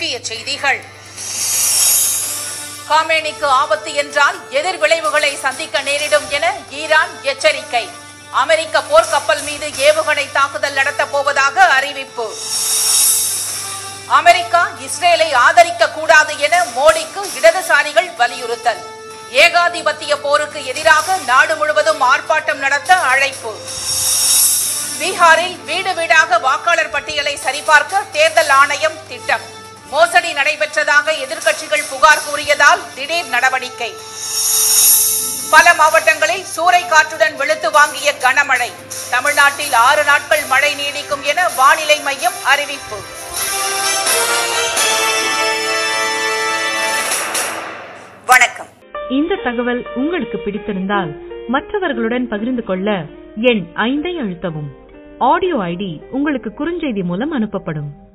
முக்கிய செய்திகள் காமேனிக்கு ஆபத்து என்றால் எதிர் விளைவுகளை சந்திக்க நேரிடும் என ஈரான் எச்சரிக்கை அமெரிக்க போர்க்கப்பல் மீது ஏவுகணை தாக்குதல் நடத்தப் போவதாக அறிவிப்பு அமெரிக்கா இஸ்ரேலை ஆதரிக்க கூடாது என மோடிக்கு இடதுசாரிகள் வலியுறுத்தல் ஏகாதிபத்திய போருக்கு எதிராக நாடு முழுவதும் ஆர்ப்பாட்டம் நடத்த அழைப்பு பீகாரில் வீடு வீடாக வாக்காளர் பட்டியலை சரிபார்க்க தேர்தல் ஆணையம் திட்டம் மோசடி நடைபெற்றதாக எதிர்க்கட்சிகள் புகார் கூறியதால் திடீர் நடவடிக்கை பல மாவட்டங்களில் சூறை காற்றுடன் வெளுத்து வாங்கிய கனமழை தமிழ்நாட்டில் ஆறு நாட்கள் மழை நீடிக்கும் என வானிலை மையம் அறிவிப்பு வணக்கம் இந்த தகவல் உங்களுக்கு பிடித்திருந்தால் மற்றவர்களுடன் பகிர்ந்து கொள்ள எண் ஐந்தை அழுத்தவும் ஆடியோ ஐடி உங்களுக்கு குறுஞ்செய்தி மூலம் அனுப்பப்படும்